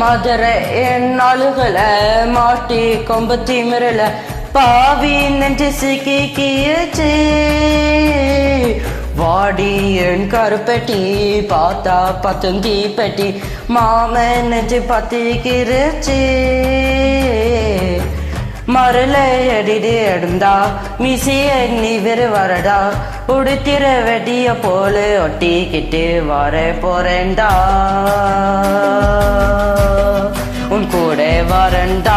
மதுர என் அழுகல மாட்டி கொம்பு திமிரல பாவி நெஞ்சு சிக்கிக்கியச்சு வாடி என் கருப்பெட்டி பார்த்தா பத்துந்தி பெட்டி மாமன் நெஞ்சு பத்திக்கிருச்சு மருள எடிது எடுந்தா மிசிய நீ வெறு வரடா உடுத்திர வெடிய போல ஒட்டிக்கிட்டு வர போறேன்டா உன் கூட வரண்டா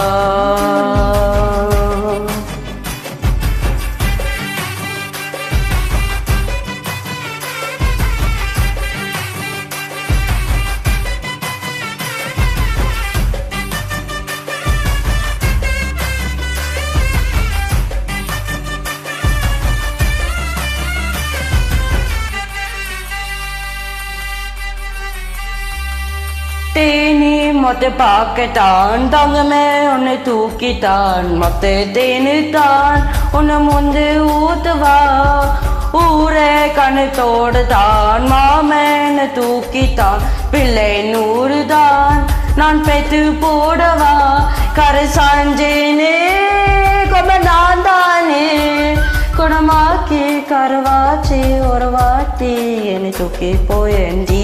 தேனி மொத்த பாக்கத்தான் தங்கமே உன்னை தூக்கித்தான் மொத்த தேனி தான் உன்னை முந்து ஊத்துவா ஊரே கணத்தோடு தான் மாமன் தூக்கித்தான் பிள்ளை நூறு தான் நான் பெத்து போடவா கரை சாஞ்சேனே கொம்ப நான் தானே குணமாக்கி கருவாச்சி ஒரு வாட்டி என்னை தூக்கி போயண்டி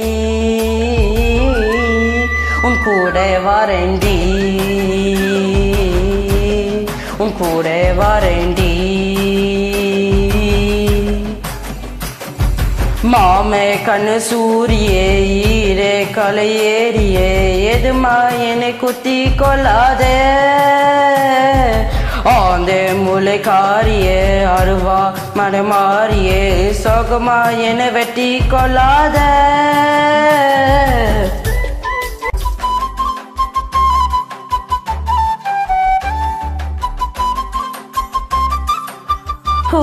உன் கூட வரேண்டி உன் கூட வரேண்டி மாமே கண்ணு சூரியே ஈரே கலையேறியே எதுமா என்னை குத்தி கொள்ளாதே ஆந்தே முளைக்காரியே அருவா மடமாரியே சோகமா என்னை வெட்டி கொள்ளாத ஓ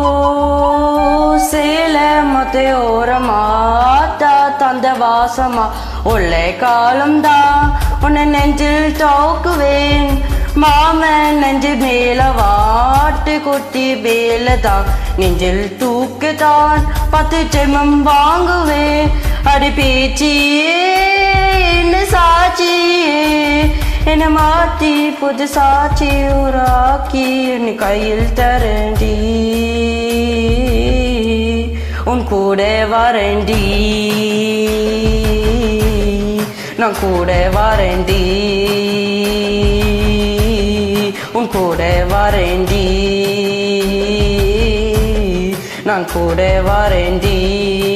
சேல மொத்த ஓரமாத்தா தந்த வாசமா உள்ளே காலம்தான் உன்னை நெஞ்சில் தோக்குவேன் மாமன் நெஞ்சு மேல வாட்டு குட்டி வேல தான் நெஞ்சில் தூக்குதான் பத்து ஜென்மம் வாங்குவேன் அடி பேச்சியே என்ன சாட்சியே என்னை மாத்தி புது சாட்சி உராக்கி உன் கையில் தரண்டி உன் கூட வரண்டி நான் கூட வரண்டி உன் கூட வரண்டி நான் கூட வரண்டி